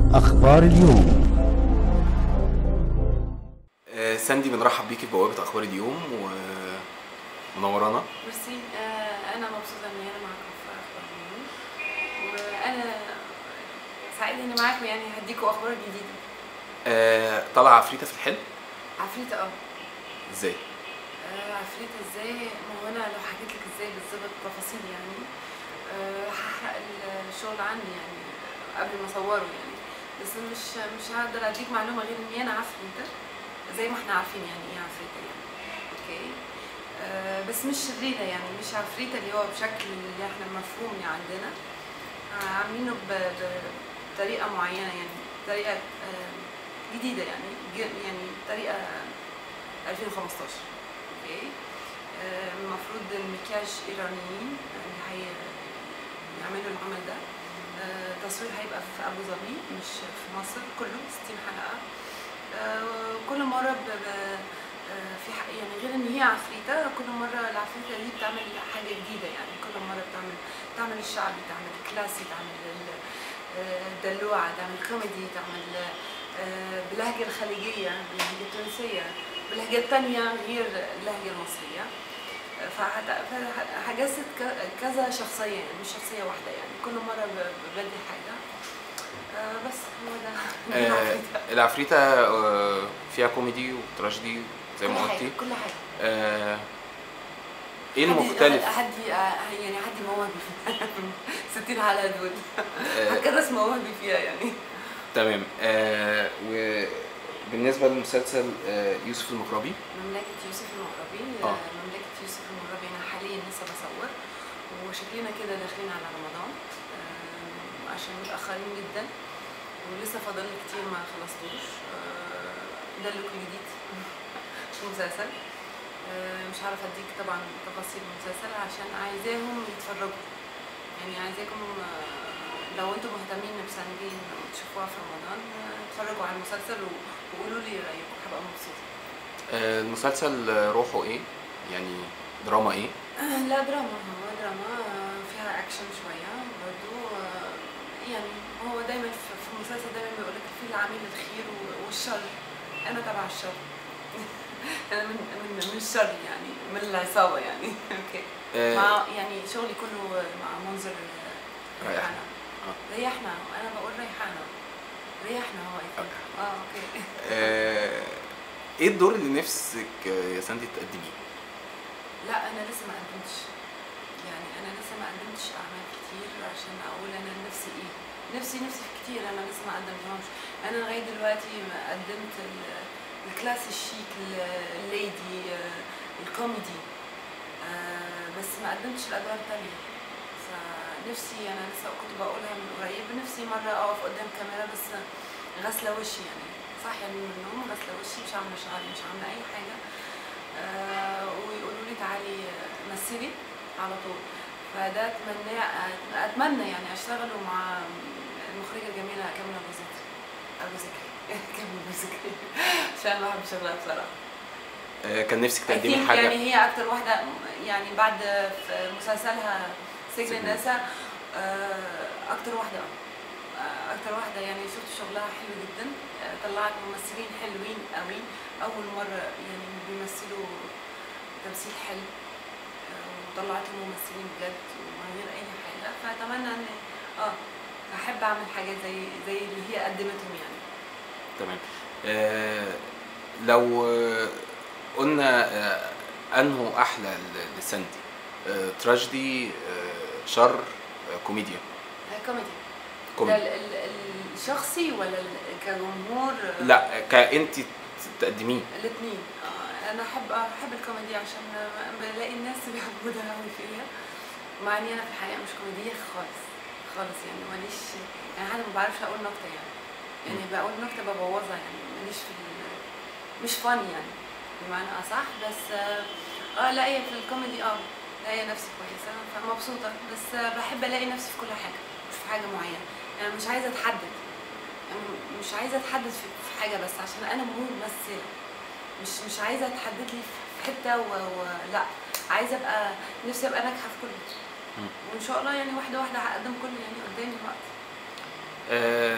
أخبار اليوم آه، ساندي بنرحب بيكي في بوابة أخبار اليوم ومنورانا ميرسي آه، انا مبسوطه اني انا معاكم في اخبار اليوم وانا سعيده اني معاكم يعني هديكم اخبار جديده آه، طالعة عفريتة في الحلم عفريتة اه ازاي؟ آه، عفريتة ازاي ما هو انا لو حكيت لك ازاي بالظبط التفاصيل يعني آه، هحرق الشغل عندي يعني قبل ما اصوره يعني بس مش مش هقدر اديك معلومه غير اني انا عفريتة زي ما احنا عارفين يعني ايه عفريتة يعني اوكي آه، بس مش شريرة يعني مش عفريتة اللي هو بشكل اللي احنا مفهوم يعني عندنا آه، عاملينه ب- ب- بطريقة معينة يعني طريقة آه، جديدة يعني ج- يعني طريقة 2015 اوكي آه، المفروض المكياج ايرانيين اللي هيعملوا العمل ده آه، التصوير هيبقى في ابو ظبي مش في مصر كله 60 حلقة آه، كل مرة ب... ب... آه، في ح... يعني غير ان هي عفريتة كل مرة العفريتة دي بتعمل حاجة جديدة يعني كل مرة بتعمل تعمل الشعبي تعمل الكلاسي تعمل ال- آه، الدلوعة تعمل كوميدي تعمل آه، باللهجة الخليجية باللهجة التونسية بلهجات تانية غير اللهجة المصرية آه، فهت- فهجسد ك- كذا شخصية يعني مش شخصية واحدة يعني كل مرة ب- ببدي حاجة آه، بس هو ده دي آه، العفريتة. العفريتة آه، فيها كوميدي وتراجيدي زي كل ما حاجة قلتي كل حاجة آه، ايه حد- المختلف؟ حد يعني حد مواهبي فيها 60 حلقة دول آه، هكرس مواهبي فيها يعني تمام آه، وبالنسبة للمسلسل آه، يوسف المقربي مملكة يوسف المغربي آه. آه. مملكة يوسف المغربي أنا حاليا لسه بصور وشكلنا كده داخلين على رمضان آه، عشان متأخرين جدا ولسه فاضل لي كتير ما خلصتوش آه، ده اللي كل جديد في المسلسل آه، مش عارفة اديك طبعا تفاصيل المسلسل عشان عايزاهم يتفرجوا يعني عايزاكم آه، لو انتم مهتمين بسندين وتشوفوها في رمضان آه، اتفرجوا على المسلسل و- وقولوا لي رأيكم هبقى مبسوطة آه، المسلسل آه، روحه ايه؟ يعني دراما ايه؟ لا دراما هو دراما آه، فيها اكشن شويه برضو آه، يعني هو دايما في في المسلسل دايما بيقول لك في العميل الخير و- والشر انا تبع الشر انا من من من الشر يعني من العصابه يعني اوكي آه، مع يعني شغلي كله مع منظر آه، ريحنا. ريحانه ريحنا انا بقول ريحانه ريحنا هو اكيد اه اوكي آه، ايه الدور اللي نفسك آه، يا ساندي تقدميه؟ لا انا لسه ما قدمتش يعني انا لسه ما قدمتش اعمال كتير عشان اقول انا نفسي ايه نفسي نفسي في كتير انا لسه ما قدمتهمش انا لغايه دلوقتي ما قدمت ال- الكلاس الشيك ال- الليدي آه، الكوميدي آه، بس ما قدمتش الادوار التانية فنفسي انا لسه كنت بقولها من قريب نفسي مره اقف قدام كاميرا بس غاسله وشي يعني صاحيه من النوم غاسله وشي مش عامله شعري مش عامله اي حاجه آه، ويقولوا لي تعالي آه، مثلي على طول فده اتمنى اتمنى يعني اشتغله مع المخرجه الجميله كامله ابو ذكري ابو ذكري كامله ابو ذكري عشان بحب شغلها بصراحه آه، كان نفسك I تقدمي think حاجة يعني هي اكتر واحده يعني بعد في مسلسلها سجن سجن النساء آه، اكتر واحده آه، اكتر واحده يعني شفت شغلها حلو جدا آه، طلعت ممثلين حلوين قوي اول مره يعني بيمثلوا تمثيل حلو آه، وطلعت ممثلين بجد ومن غير اي حاجه فاتمنى ان اه احب اعمل حاجات زي زي اللي هي قدمتهم يعني تمام آه، لو آه، قلنا آه، انه احلى ل- لساندي آه، تراجيدي آه، شر آه، كوميديا آه، كوميدي ده كوميدي ال- ال- الشخصي ولا ال- كجمهور آه، لا كانت تقدميه الاثنين انا احب احب الكوميدي عشان بلاقي الناس بيحبونها قوي فيا مع اني انا في الحقيقه مش كوميديه خالص خالص يعني ماليش يعني انا ما بعرفش اقول نكته يعني يعني بقول نكته ببوظها يعني ماليش في ال- مش فاني يعني بمعنى اصح بس اه آه، لاقيه في الكوميدي اه لاقيه نفسي كويسه فمبسوطه بس آه، بحب الاقي نفسي في كل حاجه مش في حاجه معينه يعني مش عايزه اتحدد يعني مش عايزه اتحدد في في حاجه بس عشان انا ممثله مش مش عايزه اتحدد لي في حته و... و... لا عايزه ابقى نفسي ابقى ناجحه في كله مم. وان شاء الله يعني واحده واحده هقدم كله يعني قدامي الوقت آه،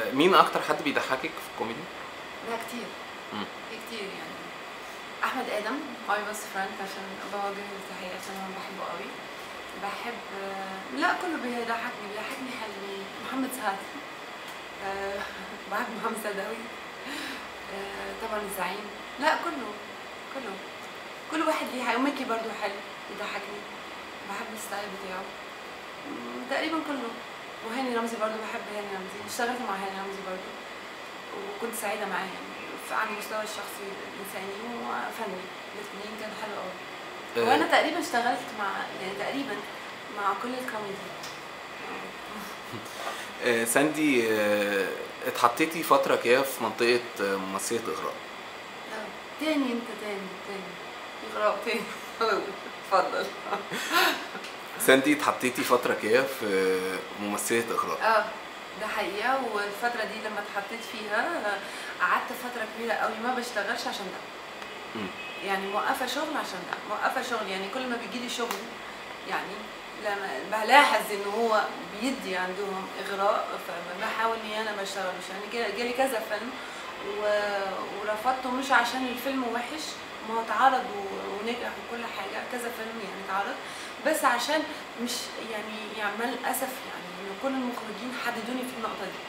مين اكتر حد بيضحكك في الكوميدي لا كتير مم. في كتير يعني احمد ادم ماي بس فريند عشان بوجه له تحيه عشان انا بحبه قوي بحب لا كله بيضحكني بيضحكني حلمي محمد سعد أه بحب محمد سعد قوي أه طبعا الزعيم لا كله كله كل واحد ليه حاجه وميكي برضو حلو بيضحكني بحب الستايل بتاعه مم، تقريبا كله وهاني رمزي برضو بحب هاني رمزي اشتغلت مع هاني رمزي برضو وكنت سعيدة معاه يعني ف- على المستوى الشخصي الإنساني وفني الاثنين كان حلو قوي آه، وأنا تقريبا اشتغلت مع يعني تقريبا مع كل الكوميدي آه، ساندي آه، اتحطيتي فتره كده في منطقه آه، ممثله اغراء آه. تاني انت تاني تاني إغراء تاني اتفضل ساندي اتحطيتي فتره كده في ممثله اغراء اه ده حقيقة والفترة دي لما اتحطيت فيها آه، قعدت فترة كبيرة قوي ما بشتغلش عشان ده مم. يعني موقفة شغل عشان ده موقفة شغل يعني كل ما بيجيلي شغل يعني لما بلاحظ ان هو بيدي عندهم اغراء فبحاول اني انا ما اشتغلوش يعني جا- جالي كذا فيلم و- ورفضته مش عشان الفيلم وحش ما هو اتعرض و- ونجح وكل حاجه كذا فيلم يعني اتعرض بس عشان مش يعني يعني مع الاسف يعني ان كل المخرجين حددوني في النقطه دي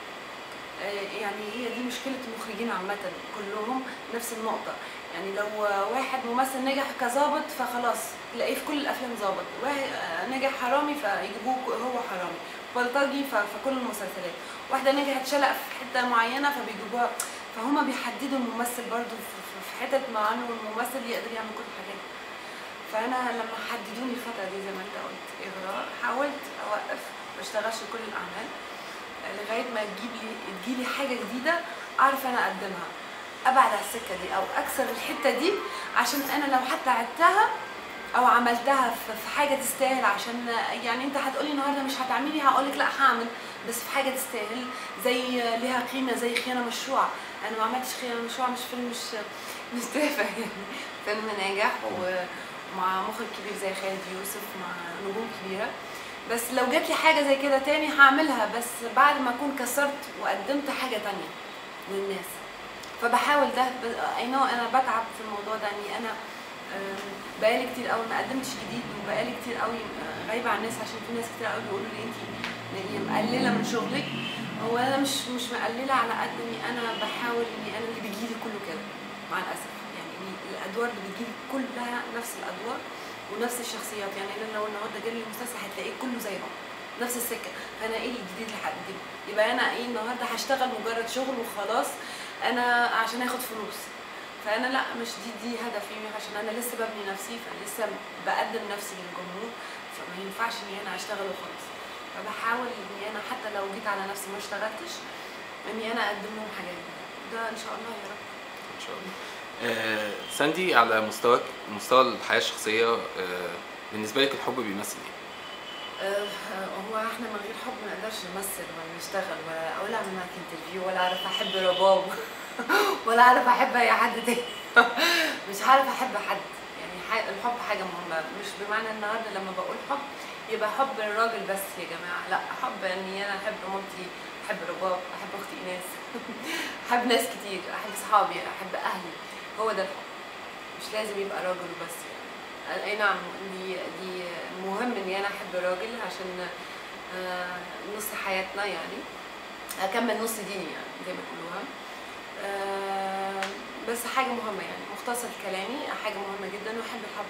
آه، يعني هي دي مشكلة المخرجين عامة كلهم نفس النقطة يعني لو واحد ممثل نجح كظابط فخلاص تلاقيه في كل الأفلام ظابط واحد آه، نجح حرامي فيجيبوه هو حرامي بلطجي ف- في كل المسلسلات واحدة نجحت شلق في حتة معينة فبيجيبوها فهما بيحددوا الممثل برضو في- في- في حتت مع انه الممثل يقدر يعمل كل الحاجات فانا لما حددوني الفتره دي زي ما انت قلت اغراء حاولت اوقف ما اشتغلش كل الاعمال لغايه ما تجيب لي تجيلي حاجه جديده اعرف انا اقدمها ابعد على السكه دي او اكسر الحته دي عشان انا لو حتى عدتها او عملتها في في حاجه تستاهل عشان يعني انت هتقولي النهارده مش هتعملي هقولك لا هعمل بس في حاجه تستاهل زي ليها قيمه زي خيانه مشروعه انا ما عملتش خيانه مشروعه مش فيلم مش مش تافه يعني فيلم ناجح ومع مخرج كبير زي خالد يوسف مع نجوم كبيره بس لو جات لي حاجه زي كده تاني هعملها بس بعد ما اكون كسرت وقدمت حاجه تانية للناس فبحاول ده اي نو انا بتعب في الموضوع ده اني انا آم، بقالي كتير قوي ما قدمتش جديد وبقالي كتير قوي آه، غايبه عن الناس عشان في ناس كتير قوي بيقولوا لي انت يعني مقلله من شغلك هو انا مش مش مقلله على قد اني انا بحاول اني انا اللي بيجيلي كله كده مع الاسف يعني إني الادوار اللي بتجيلي كلها نفس الادوار ونفس الشخصيات يعني انا لو النهارده جالي المسلسل هتلاقيه كله زي بعض نفس السكه فانا ايه الجديد اللي هقدمه يبقى انا ايه النهارده هشتغل مجرد شغل وخلاص انا عشان اخد فلوس فانا لا مش دي دي هدفي عشان انا لسه ببني نفسي فلسه بقدم نفسي للجمهور فما ينفعش اني انا اشتغل وخلاص فبحاول اني انا حتى لو جيت على نفسي ما اشتغلتش اني انا اقدم لهم حاجات ده ان شاء الله يا رب ان شاء الله آه، ساندي على مستواك مستوى الحياه الشخصيه آه، بالنسبه لك الحب بيمثل ايه؟ آه، هو احنا من غير حب ما نقدرش نمثل ولا نشتغل ولا ولا اعمل معاك انترفيو ولا اعرف احب رباب ولا اعرف احب اي حد تاني مش عارف احب حد يعني ح- الحب حاجه مهمه مش بمعنى النهارده لما بقول حب يبقى حب الراجل بس يا جماعه لا حب اني انا احب مامتي احب رباب احب اختي ايناس احب ناس كتير احب صحابي احب اهلي هو ده الحب مش لازم يبقى راجل وبس يعني اي نعم دي دي مهم اني انا احب راجل عشان آه، نص حياتنا يعني اكمل نص ديني يعني زي ما بيقولوها آه، بس حاجه مهمه يعني مختصر كلامي حاجه مهمه جدا واحب الحب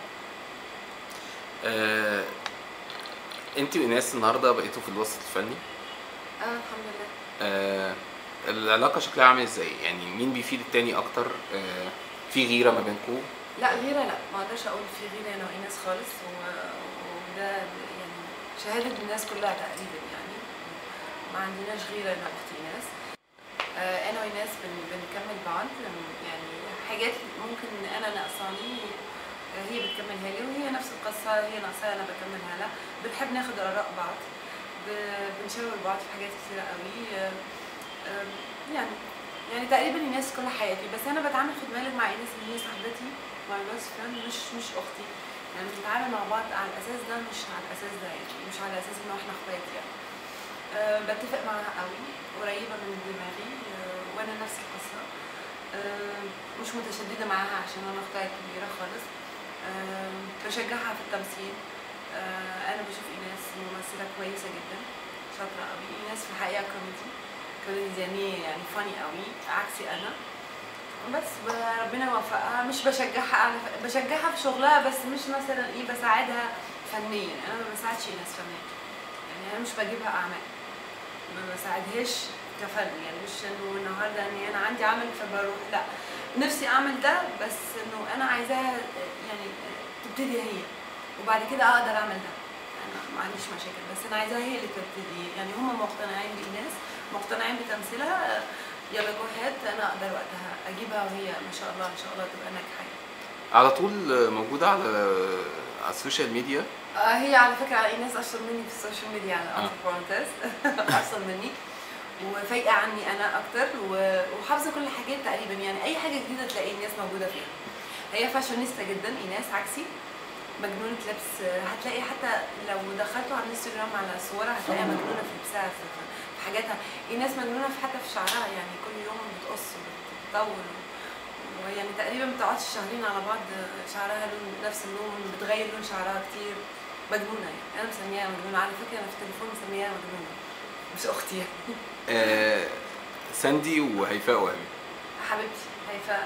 آه، انت وايناس النهارده بقيتوا في الوسط الفني اه الحمد لله آه، العلاقه شكلها عامل ازاي؟ يعني مين بيفيد التاني اكتر؟ آه، في غيره ما بينكم؟ لا غيره لا ما اقدرش اقول في غيره انا وايناس خالص و- وده يعني شهاده الناس كلها تقريبا يعني ما عندناش غيره انا واختي ايناس آه، انا وايناس بن- بنكمل بعض لم- يعني حاجات ممكن انا ناقصاني آه، هي بتكملها لي وهي نفس القصه هي ناقصاها انا بكملها لها بنحب ناخد اراء بعض ب- بنشاور بعض في حاجات كتيره قوي آه، آه، يعني يعني تقريبا الناس كل حياتي بس انا بتعامل خد بالك مع ايناس اللي هي صاحبتي مع بس فريند مش مش اختي يعني بنتعامل مع بعض على الاساس ده مش على الاساس ده يعني مش على اساس ان احنا اخوات يعني أه بتفق معاها قوي قريبه من وانا نفس القصه آه، مش متشدده معاها عشان انا اختها كبيره خالص آه، بشجعها في التمثيل آه، انا بشوف ايناس ممثله كويسه جدا شاطره قوي ايناس في الحقيقه كوميدي كوميديانيه يعني فاني قوي عكسي انا بس ب- ربنا يوفقها مش بشجعها على بشجعها في شغلها بس مش مثلا ايه بساعدها فنيا انا ما بساعدش ايناس فنيا يعني انا مش بجيبها اعمال ما بساعدهاش كفن يعني مش انه النهارده اني انا عندي عمل فبروح لا نفسي اعمل ده بس انه انا عايزاها يعني تبتدي هي وبعد كده اقدر اعمل ده انا ما عنديش مشاكل بس انا عايزاها هي اللي تبتدي يعني هم مقتنعين بايناس مقتنعين بتمثيلها آه، يلا جو هيد انا اقدر وقتها اجيبها وهي ما شاء الله ان شاء الله تبقى ناجحه يعني. على طول موجوده على على السوشيال ميديا آه، هي على فكره ايناس اشطر مني في السوشيال ميديا على آه. انتر فرونتس اشطر مني وفايقه عني انا اكتر و- وحافظه كل الحاجات تقريبا يعني اي حاجه جديده تلاقي ايناس موجوده فيها هي فاشونيستا جدا ايناس عكسي مجنونة لبس آه، هتلاقي حتى لو دخلتوا على الانستجرام على صورها هتلاقيها مجنونة في لبسها في, في في حاجاتها ايناس مجنونة في حتى في شعرها يعني كل يوم بتقص وبتطول ويعني تقريبا ما بتقعدش شهرين على بعض شعرها لون نفس اللون بتغير لون شعرها كتير مجنونه يعني انا مسمياها مجنونه على فكره انا في التليفون مسمياها مجنونه مش اختي يعني آه، ساندي وهيفاء وهبي حبيبتي هيفاء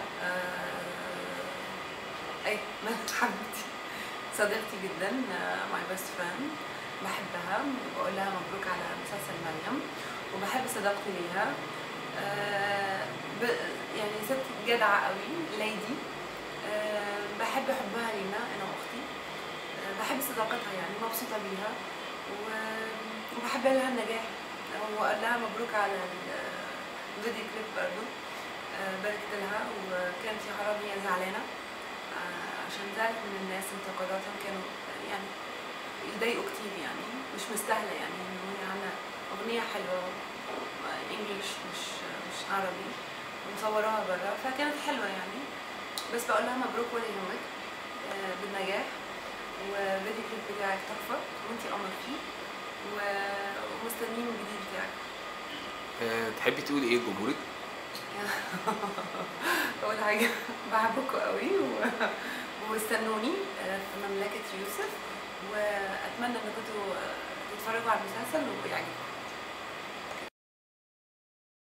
آه... اي حبيبتي صديقتي جدا ماي بيست فريند بحبها بقول لها مبروك على مسلسل مريم وبحب صداقتي ليها آه... ب... يعني ست جدعة قوي ليدي آه... بحب حبها لينا انا واختي آه... بحب صداقتها يعني مبسوطة بيها و... وبحب لها النجاح وقال لها مبروك على ال- الفيديو كليب برضه آه، باركت لها وكانت يا حرام هي زعلانه آه، عشان زعلت من الناس انتقاداتهم كانوا يعني يضايقوا كتير يعني مش مستاهله يعني انه هي عامله اغنيه حلوه انجلش مش مش عربي ومصوراها برا فكانت حلوه يعني بس بقول لها مبروك ولا يهمك آه، بالنجاح والفيديو كليب بتاعك تحفه وانتي قمر فيه و- ومستنيين الجديد بتاعك آه، تحبي تقولي ايه لجمهورك؟ اول حاجه بحبكم قوي و... واستنوني آه، في مملكه يوسف واتمنى انكم تتفرجوا على المسلسل ويعجبكم